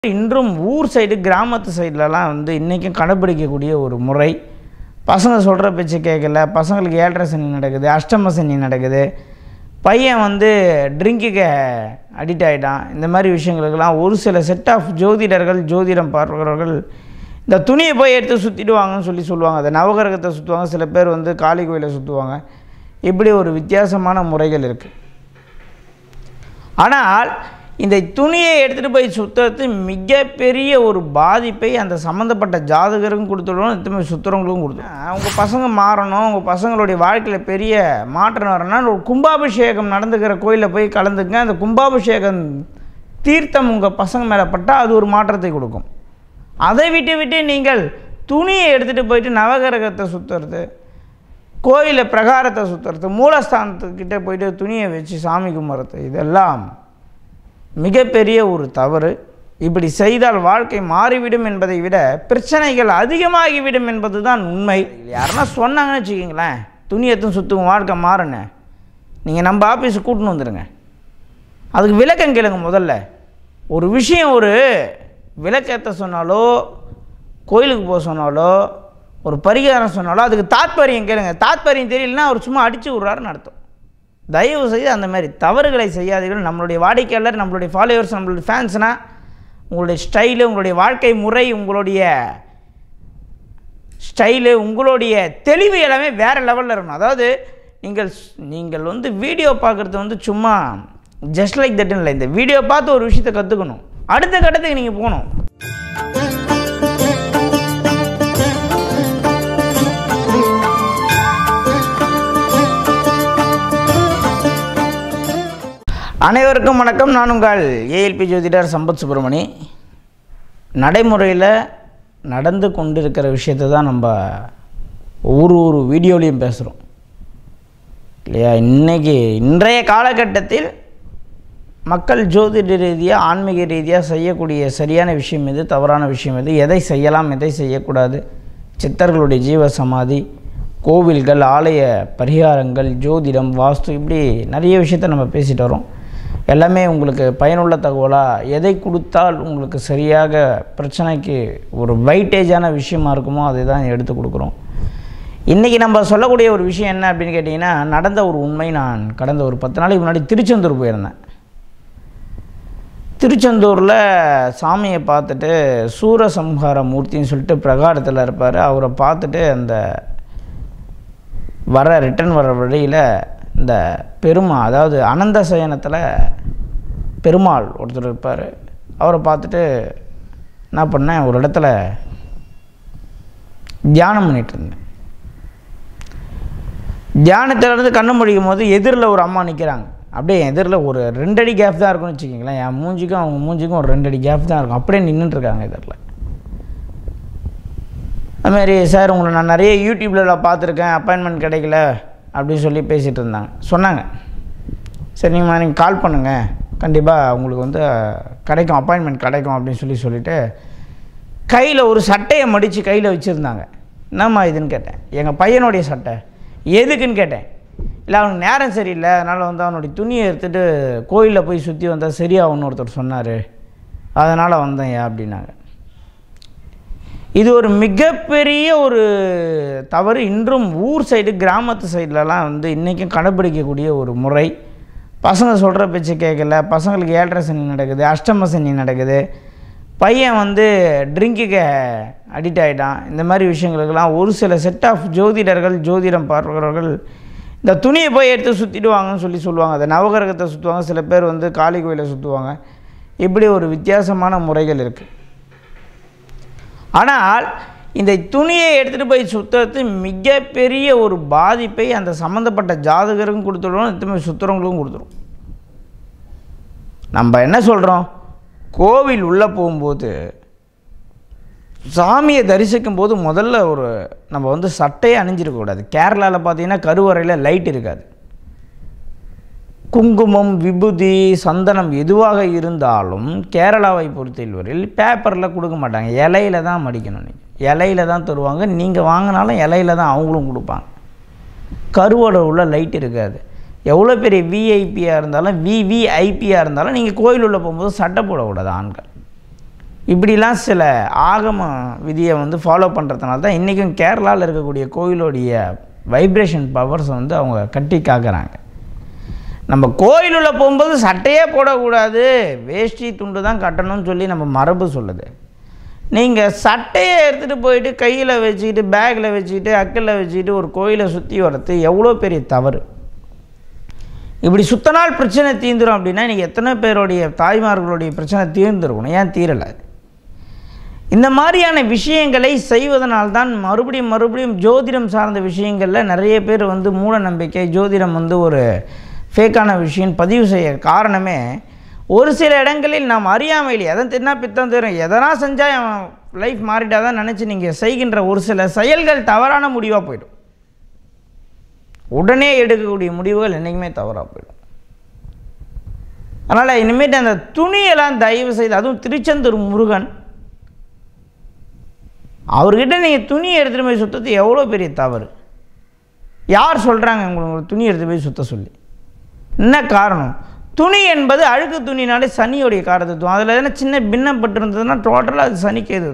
இன்றும் ஊர் சைடு கிராமத்து சைட்லலாம் வந்து இன்றைக்கும் கடைப்பிடிக்கக்கூடிய ஒரு முறை பசங்க சொல்கிற பேச்சு கேட்கல பசங்களுக்கு ஏழரை சனி நடக்குது அஷ்டம சனி நடக்குது பையன் வந்து ட்ரிங்குக்கு அடிக்ட் ஆகிட்டான் இந்த மாதிரி விஷயங்களுக்கெல்லாம் ஒரு சில செட் ஆஃப் ஜோதிடர்கள் ஜோதிடம் பார்க்கிறவர்கள் இந்த துணியை போய் எடுத்து சுற்றிடுவாங்கன்னு சொல்லி சொல்லுவாங்க அந்த நவகிரகத்தை சுற்றுவாங்க சில பேர் வந்து காளி கோயிலை சுற்றுவாங்க இப்படி ஒரு வித்தியாசமான முறைகள் இருக்குது ஆனால் இந்த துணியை எடுத்துகிட்டு போய் சுற்றுறது மிகப்பெரிய ஒரு பாதிப்பை அந்த சம்மந்தப்பட்ட ஜாதகருக்கும் கொடுத்துடணும் எத்தனை சுற்றுறவங்களுக்கும் கொடுத்துடும் உங்கள் பசங்க மாறணும் உங்கள் பசங்களுடைய வாழ்க்கையில் பெரிய மாற்றம் வரணும்னா ஒரு கும்பாபிஷேகம் நடந்துக்கிற கோயிலில் போய் கலந்துங்க அந்த கும்பாபிஷேகம் தீர்த்தம் உங்கள் பசங்க மேலே பட்டால் அது ஒரு மாற்றத்தை கொடுக்கும் அதை விட்டு விட்டு நீங்கள் துணியை எடுத்துகிட்டு போயிட்டு நவகிரகத்தை சுற்றுறது கோயிலில் பிரகாரத்தை சுற்றுறது மூலஸ்தானத்துக்கிட்ட போயிட்டு துணியை வச்சு சாமி கும்பிட்றது இதெல்லாம் மிகப்பெரிய ஒரு தவறு இப்படி செய்தால் வாழ்க்கை மாறிவிடும் என்பதை விட பிரச்சனைகள் அதிகமாகிவிடும் என்பது தான் உண்மை யாருன்னா சொன்னாங்கன்னு வச்சுக்கிங்களேன் துணி எடுத்து சுற்றுவோம் வாழ்க்கை மாறுன்னு நீங்கள் நம்ம ஆஃபீஸுக்கு கூட்டின்னு வந்துடுங்க அதுக்கு விளக்கம் கேளுங்க முதல்ல ஒரு விஷயம் ஒரு விளக்கத்தை சொன்னாலோ கோயிலுக்கு போக சொன்னாலோ ஒரு பரிகாரம் சொன்னாலோ அதுக்கு தாத்பரியம் கேளுங்க தாத்பரியம் தெரியலனா அவர் சும்மா அடித்து விட்றாருன்னு அர்த்தம் தயவு செய்து அந்த மாதிரி தவறுகளை செய்யாதீர்கள் நம்மளுடைய வாடிக்கையாளர் நம்மளுடைய ஃபாலோவர்ஸ் நம்மளுடைய ஃபேன்ஸ்னால் உங்களுடைய ஸ்டைலு உங்களுடைய வாழ்க்கை முறை உங்களுடைய ஸ்டைலு உங்களுடைய தெளிவு எல்லாமே வேறு லெவலில் இருக்கணும் அதாவது நீங்கள் நீங்கள் வந்து வீடியோ பார்க்குறது வந்து சும்மா ஜஸ்ட் லைக் தட்னு இல்லை இந்த வீடியோ பார்த்து ஒரு விஷயத்தை கற்றுக்கணும் அடுத்த கட்டத்துக்கு நீங்கள் போகணும் அனைவருக்கும் வணக்கம் நான் உங்கள் ஏஎல்பி ஜோதிடர் சம்பத் சுப்பிரமணி நடைமுறையில் நடந்து கொண்டிருக்கிற விஷயத்தை தான் நம்ம ஒரு ஒரு வீடியோலையும் பேசுகிறோம் இல்லையா இன்றைக்கி இன்றைய காலகட்டத்தில் மக்கள் ஜோதிட ரீதியாக ஆன்மீக ரீதியாக செய்யக்கூடிய சரியான விஷயம் எது தவறான விஷயம் எது எதை செய்யலாம் எதை செய்யக்கூடாது சித்தர்களுடைய ஜீவ சமாதி கோவில்கள் ஆலய பரிகாரங்கள் ஜோதிடம் வாஸ்து இப்படி நிறைய விஷயத்த நம்ம பேசிட்டு வரோம் எல்லாமே உங்களுக்கு பயனுள்ள தகவலாக எதை கொடுத்தால் உங்களுக்கு சரியாக பிரச்சனைக்கு ஒரு வைட்டேஜான விஷயமா இருக்குமோ அதை தான் எடுத்து கொடுக்குறோம் இன்றைக்கி நம்ம சொல்லக்கூடிய ஒரு விஷயம் என்ன அப்படின்னு கேட்டிங்கன்னா நடந்த ஒரு உண்மை நான் கடந்த ஒரு பத்து நாளைக்கு முன்னாடி திருச்செந்தூர் போயிருந்தேன் திருச்செந்தூரில் சாமியை பார்த்துட்டு சூரசம்ஹார மூர்த்தின்னு சொல்லிட்டு பிரகாரத்தில் இருப்பார் அவரை பார்த்துட்டு அந்த வர ரிட்டர்ன் வர வழியில் இந்த பெருமா அதாவது அனந்த சயனத்தில் பெருமாள் ஒருத்தர் இருப்பார் அவரை பார்த்துட்டு என்ன பண்ணேன் ஒரு இடத்துல தியானம் பண்ணிகிட்டு இருந்தேன் தியானத்திலேருந்து கண்ணு முடிக்கும் போது எதிரில் ஒரு அம்மா நிற்கிறாங்க அப்படியே எதிரில் ஒரு ரெண்டடி கேப் தான் இருக்கும்னு வச்சுக்கிங்களேன் என் மூஞ்சிக்கும் அவங்க மூஞ்சிக்கும் ஒரு ரெண்டடி கேப் தான் இருக்கும் அப்படியே நின்றுட்டுருக்காங்க எதிரில் அதுமாரி சார் உங்களை நான் நிறைய யூடியூப்பில் பார்த்துருக்கேன் அப்பாயின்மெண்ட் கிடைக்கல அப்படின்னு சொல்லி பேசிகிட்டு இருந்தாங்க சொன்னாங்க சரி நீங்கள் நீங்கள் கால் பண்ணுங்கள் கண்டிப்பாக உங்களுக்கு வந்து கிடைக்கும் அப்பாயின்மெண்ட் கிடைக்கும் அப்படின்னு சொல்லி சொல்லிவிட்டு கையில் ஒரு சட்டையை மடித்து கையில் வச்சுருந்தாங்க என்னம்மா இதுன்னு கேட்டேன் எங்கள் பையனுடைய சட்டை எதுக்குன்னு கேட்டேன் இல்லை அவனுக்கு நேரம் சரியில்லை அதனால் வந்து அவனுடைய துணியை எடுத்துகிட்டு கோயிலில் போய் சுற்றி வந்தால் சரியாகும்னு ஒருத்தர் சொன்னார் அதனால் வந்தேன் அப்படின்னாங்க இது ஒரு மிகப்பெரிய ஒரு தவறு இன்றும் ஊர் சைடு கிராமத்து சைட்லலாம் வந்து இன்றைக்கும் கடைப்பிடிக்கக்கூடிய ஒரு முறை பசங்க சொல்கிற பேச்சு கேட்கல பசங்களுக்கு ஏழரை சனி நடக்குது அஷ்டம சனி நடக்குது பையன் வந்து ட்ரிங்குக்கு அடிக்ட் ஆகிட்டான் இந்த மாதிரி விஷயங்களுக்கெல்லாம் ஒரு சில செட் ஆஃப் ஜோதிடர்கள் ஜோதிடம் பார்க்கிறவர்கள் இந்த துணியை போய் எடுத்து சுற்றிடுவாங்கன்னு சொல்லி சொல்லுவாங்க அந்த நவகிரகத்தை சுற்றுவாங்க சில பேர் வந்து காளி கோயிலை சுற்றுவாங்க இப்படி ஒரு வித்தியாசமான முறைகள் இருக்குது ஆனால் இந்த துணியை எடுத்துகிட்டு போய் சுற்றுறது மிகப்பெரிய ஒரு பாதிப்பை அந்த சம்மந்தப்பட்ட ஜாதகருக்கும் கொடுத்துடும் எத்தனை சுற்றுறவங்களுக்கும் கொடுத்துரும் நம்ம என்ன சொல்கிறோம் கோவில் உள்ளே போகும்போது சாமியை தரிசிக்கும் போது முதல்ல ஒரு நம்ம வந்து சட்டையை அணிஞ்சிருக்கக்கூடாது கேரளாவில் பார்த்தீங்கன்னா கருவறையில் லைட் இருக்காது குங்குமம் விபூதி சந்தனம் எதுவாக இருந்தாலும் கேரளாவை பொறுத்தவரையில் பேப்பரில் கொடுக்க மாட்டாங்க இலையில தான் மடிக்கணும் நீங்கள் இலையில தான் தருவாங்க நீங்கள் வாங்கினாலும் இலையில தான் அவங்களும் கொடுப்பாங்க கருவோட உள்ள லைட் இருக்காது எவ்வளோ பெரிய விஐபியாக இருந்தாலும் விவிஐபியாக இருந்தாலும் நீங்கள் கோயில் உள்ள போகும்போது சட்டை போடக்கூடாது ஆண்கள் இப்படிலாம் சில ஆகம விதியை வந்து ஃபாலோ பண்ணுறதுனால தான் இன்றைக்கும் கேரளாவில் இருக்கக்கூடிய கோயிலுடைய வைப்ரேஷன் பவர்ஸை வந்து அவங்க கட்டி காக்குறாங்க நம்ம கோயிலுள்ள போகும்போது சட்டையே போடக்கூடாது வேஷ்டி துண்டு தான் கட்டணும்னு சொல்லி நம்ம மரபு சொல்லுது நீங்கள் சட்டையை எடுத்துகிட்டு போயிட்டு கையில் வச்சுக்கிட்டு பேக்கில் வச்சுக்கிட்டு அக்கில் வச்சுக்கிட்டு ஒரு கோயிலை சுற்றி வர்றது எவ்வளோ பெரிய தவறு இப்படி சுத்த நாள் பிரச்சனை தீர்ந்துடும் அப்படின்னா இன்றைக்கி எத்தனை பேருடைய தாய்மார்களுடைய பிரச்சனை தீர்ந்துருக்கணும் ஏன் தீரலை இந்த மாதிரியான விஷயங்களை செய்வதனால்தான் மறுபடியும் மறுபடியும் ஜோதிடம் சார்ந்த விஷயங்களில் நிறைய பேர் வந்து மூட நம்பிக்கை ஜோதிடம் வந்து ஒரு ஃபேக்கான விஷயம் பதிவு செய்ய காரணமே ஒரு சில இடங்களில் நாம் அறியாமையில் எதன் தின்னா பித்தம் தரும் எதனா செஞ்சால் அவன் லைஃப் மாறிட்டாதான் நினச்சி நீங்கள் செய்கின்ற ஒரு சில செயல்கள் தவறான முடிவாக போயிடும் உடனே எடுக்கக்கூடிய முடிவுகள் என்றைக்குமே தவறாக போயிடும் அதனால் இனிமேட்டு அந்த துணியெல்லாம் தயவு செய்து அதுவும் திருச்செந்தூர் முருகன் அவர்கிட்ட நீங்கள் துணி எடுத்துகிட்டு போய் சுத்தது எவ்வளோ பெரிய தவறு யார் சொல்கிறாங்க உங்களுக்கு துணி எடுத்து போய் சுத்த சொல்லி என்ன காரணம் துணி என்பது அழுக்கு துணினாலே சனியோடைய காரத்துவம் அதில் எதனா சின்ன பின்னப்பட்டு இருந்ததுன்னா டோட்டலாக அது சனிக்கு எது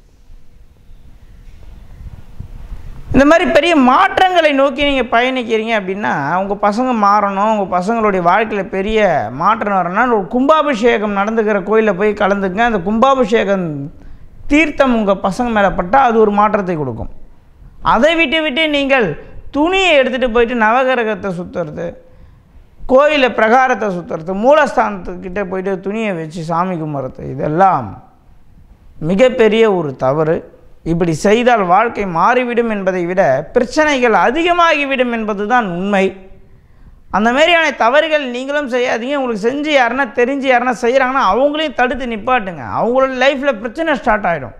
இந்த மாதிரி பெரிய மாற்றங்களை நோக்கி நீங்கள் பயணிக்கிறீங்க அப்படின்னா உங்கள் பசங்க மாறணும் உங்கள் பசங்களுடைய வாழ்க்கையில் பெரிய மாற்றம் வரணும்னா ஒரு கும்பாபிஷேகம் நடந்துக்கிற கோயிலில் போய் கலந்துங்க அந்த கும்பாபிஷேகம் தீர்த்தம் உங்கள் பசங்க மேலே பட்டால் அது ஒரு மாற்றத்தை கொடுக்கும் அதை விட்டு விட்டு நீங்கள் துணியை எடுத்துகிட்டு போயிட்டு நவகிரகத்தை சுற்றுறது கோயிலில் பிரகாரத்தை சுற்றுறது மூலஸ்தானத்துக்கிட்ட போயிட்டு துணியை வச்சு சாமி கும்பிட்றது இதெல்லாம் மிகப்பெரிய ஒரு தவறு இப்படி செய்தால் வாழ்க்கை மாறிவிடும் என்பதை விட பிரச்சனைகள் அதிகமாகிவிடும் என்பது தான் உண்மை அந்த மாதிரியான தவறுகள் நீங்களும் செய்யாதீங்க உங்களுக்கு செஞ்சு யாருன்னா தெரிஞ்சு யாருன்னா செய்கிறாங்கன்னா அவங்களையும் தடுத்து நிப்பாட்டுங்க அவங்களோட லைஃப்பில் பிரச்சனை ஸ்டார்ட் ஆகிடும்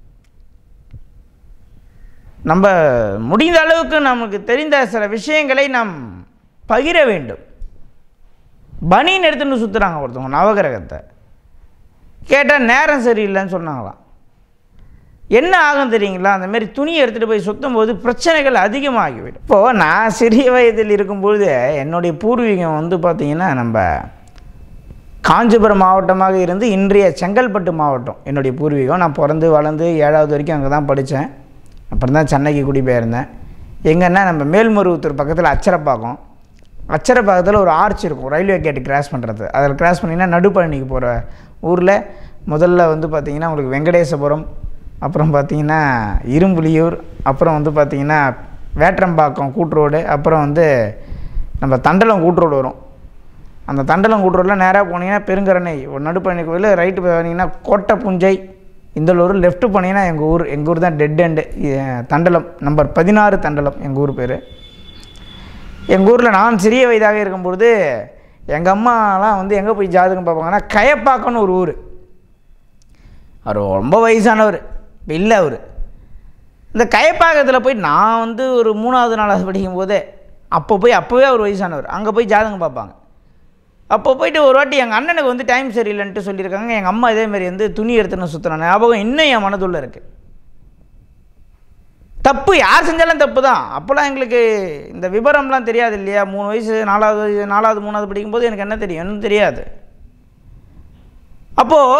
நம்ம முடிந்த அளவுக்கு நமக்கு தெரிந்த சில விஷயங்களை நாம் பகிர வேண்டும் பனின்னு எடுத்துன்னு சுற்றுறாங்க ஒருத்தவங்க நவகிரகத்தை கேட்டால் நேரம் சரியில்லைன்னு சொன்னாங்களாம் என்ன ஆகும் தெரியுங்களா அந்த மாதிரி துணியை எடுத்துகிட்டு போய் சுத்தும் போது பிரச்சனைகள் அதிகமாகிவிடும் இப்போது நான் சிறிய வயதில் இருக்கும்பொழுது என்னுடைய பூர்வீகம் வந்து பார்த்திங்கன்னா நம்ம காஞ்சிபுரம் மாவட்டமாக இருந்து இன்றைய செங்கல்பட்டு மாவட்டம் என்னுடைய பூர்வீகம் நான் பிறந்து வளர்ந்து ஏழாவது வரைக்கும் அங்கே தான் படித்தேன் அப்புறம் தான் சென்னைக்கு குடிபெயர்ந்தேன் எங்கன்னா நம்ம மேல்மருவத்தூர் பக்கத்தில் அச்சரப்பாக்கம் அச்சரப்பாக்கத்தில் ஒரு ஆர்ச் இருக்கும் ரயில்வே கேட்டு கிராஸ் பண்ணுறது அதில் கிராஸ் பண்ணிங்கன்னா நடுப்பழனிக்கு போகிற ஊரில் முதல்ல வந்து பார்த்திங்கன்னா உங்களுக்கு வெங்கடேசபுரம் அப்புறம் பார்த்திங்கன்னா இரும்புலியூர் அப்புறம் வந்து பார்த்திங்கன்னா வேற்றம்பாக்கம் கூட்ரோடு அப்புறம் வந்து நம்ம தண்டலம் கூட்ரோடு வரும் அந்த தண்டலம் கூட்ரோடில் நேராக போனீங்கன்னா பெருங்கரணை ஒரு நடுப்பழனி கோயில் ரைட்டு போனீங்கன்னா கோட்டை புஞ்சை இந்த ஊர் லெஃப்ட்டு போனீங்கன்னா எங்கள் ஊர் எங்கள் ஊர் தான் டெட் எண்டு தண்டலம் நம்பர் பதினாறு தண்டலம் எங்கள் ஊர் பேர் எங்கள் ஊரில் நான் சிறிய வயதாக இருக்கும்பொழுது எங்கள் அம்மாலாம் வந்து எங்கே போய் ஜாதகம் பார்ப்பாங்கன்னா கயப்பாக்கம்னு ஒரு ஊர் அவர் ரொம்ப வயசானவர் இப்போ இல்லை அவர் இந்த கயப்பாக்கத்தில் போய் நான் வந்து ஒரு மூணாவது நாலாவது படிக்கும் போதே அப்போ போய் அப்போவே அவர் வயசானவர் அங்கே போய் ஜாதகம் பார்ப்பாங்க அப்போ போயிட்டு ஒரு வாட்டி எங்கள் அண்ணனுக்கு வந்து டைம் சரியில்லைன்ட்டு சொல்லியிருக்காங்க எங்கள் அம்மா இதேமாரி வந்து துணி எடுத்துன்னு சுற்றின ஞாபகம் இன்னும் என் மனதுள்ள இருக்குது தப்பு யார் செஞ்சாலும் தப்பு தான் அப்போல்லாம் எங்களுக்கு இந்த விவரம்லாம் தெரியாது இல்லையா மூணு வயசு நாலாவது வயசு நாலாவது மூணாவது படிக்கும்போது எனக்கு என்ன தெரியும் இன்னும் தெரியாது அப்போது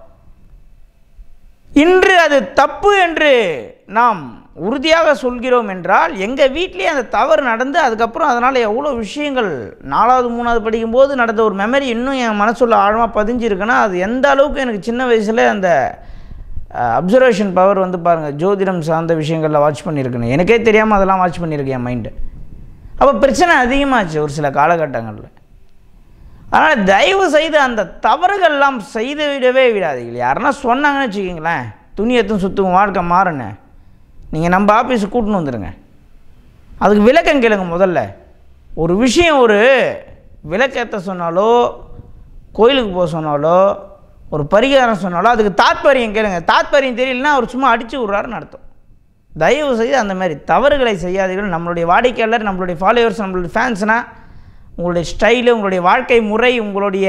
இன்று அது தப்பு என்று நாம் உறுதியாக சொல்கிறோம் என்றால் எங்கள் வீட்லேயே அந்த தவறு நடந்து அதுக்கப்புறம் அதனால் எவ்வளோ விஷயங்கள் நாலாவது மூணாவது படிக்கும்போது நடந்த ஒரு மெமரி இன்னும் என் மனசுள்ள ஆழமாக பதிஞ்சிருக்குன்னா அது எந்த அளவுக்கு எனக்கு சின்ன வயசில் அந்த அப்சர்வேஷன் பவர் வந்து பாருங்கள் ஜோதிடம் சார்ந்த விஷயங்களில் வாட்ச் பண்ணியிருக்கணும் எனக்கே தெரியாமல் அதெல்லாம் வாட்ச் பண்ணியிருக்கேன் என் மைண்டு அப்போ பிரச்சனை அதிகமாச்சு ஒரு சில காலகட்டங்களில் அதனால் தயவு செய்து அந்த தவறுகள்லாம் செய்து விடவே விடாதீர்கள் யாருன்னா சொன்னாங்கன்னு வச்சுக்கிங்களேன் துணி எடுத்து சுற்றுவோம் வாழ்க்கை மாறுன்னு நீங்கள் நம்ம ஆஃபீஸுக்கு கூட்டின்னு வந்துடுங்க அதுக்கு விளக்கம் கேளுங்க முதல்ல ஒரு விஷயம் ஒரு விளக்கத்தை சொன்னாலோ கோயிலுக்கு போக சொன்னாலோ ஒரு பரிகாரம் சொன்னாலோ அதுக்கு தாத்பரியம் கேளுங்க தாத்பரியம் தெரியலனா அவர் சும்மா அடித்து விட்றாருன்னு அர்த்தம் தயவு செய்து அந்த மாதிரி தவறுகளை செய்யாதீர்கள் நம்மளுடைய வாடிக்கையாளர் நம்மளுடைய ஃபாலோவர்ஸ் நம்மளுடைய ஃபேன்ஸ்னால் உங்களுடைய ஸ்டைலு உங்களுடைய வாழ்க்கை முறை உங்களுடைய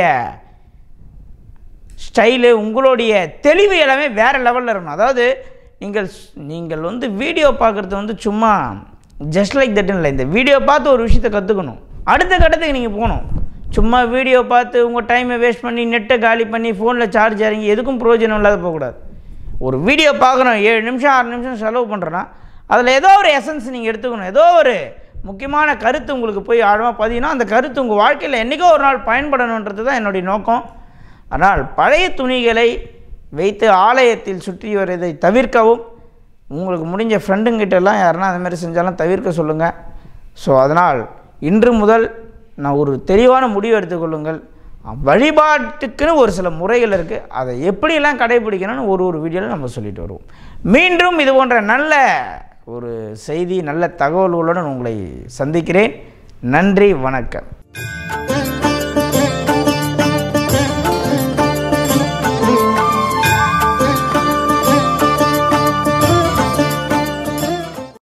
ஸ்டைலு உங்களுடைய தெளிவு எல்லாமே வேறு லெவலில் இருக்கணும் அதாவது நீங்கள் நீங்கள் வந்து வீடியோ பார்க்குறது வந்து சும்மா ஜஸ்ட் லைக் தட்னு இல்லை இந்த வீடியோ பார்த்து ஒரு விஷயத்தை கற்றுக்கணும் அடுத்த கட்டத்துக்கு நீங்கள் போகணும் சும்மா வீடியோ பார்த்து உங்கள் டைமை வேஸ்ட் பண்ணி நெட்டை காலி பண்ணி ஃபோனில் சார்ஜ் இறங்கி எதுக்கும் பிரயோஜனம் இல்லாத போகக்கூடாது ஒரு வீடியோ பார்க்குறோம் ஏழு நிமிஷம் ஆறு நிமிஷம் செலவு பண்ணுறோன்னா அதில் ஏதோ ஒரு எசன்ஸ் நீங்கள் எடுத்துக்கணும் ஏதோ ஒரு முக்கியமான கருத்து உங்களுக்கு போய் ஆழமாக பதினா அந்த கருத்து உங்கள் வாழ்க்கையில் என்றைக்கோ ஒரு நாள் பயன்படணுன்றது தான் என்னுடைய நோக்கம் ஆனால் பழைய துணிகளை வைத்து ஆலயத்தில் சுற்றி வருவதை தவிர்க்கவும் உங்களுக்கு முடிஞ்ச ஃப்ரெண்டுங்கிட்டலாம் யாருன்னா அது மாதிரி செஞ்சாலும் தவிர்க்க சொல்லுங்கள் ஸோ அதனால் இன்று முதல் நான் ஒரு தெளிவான முடிவு எடுத்துக்கொள்ளுங்கள் வழிபாட்டுக்குன்னு ஒரு சில முறைகள் இருக்குது அதை எப்படியெல்லாம் கடைபிடிக்கணும்னு ஒரு ஒரு வீடியோவில் நம்ம சொல்லிட்டு வருவோம் மீண்டும் இது போன்ற நல்ல ஒரு செய்தி நல்ல தகவல்களுடன் உங்களை சந்திக்கிறேன் நன்றி வணக்கம்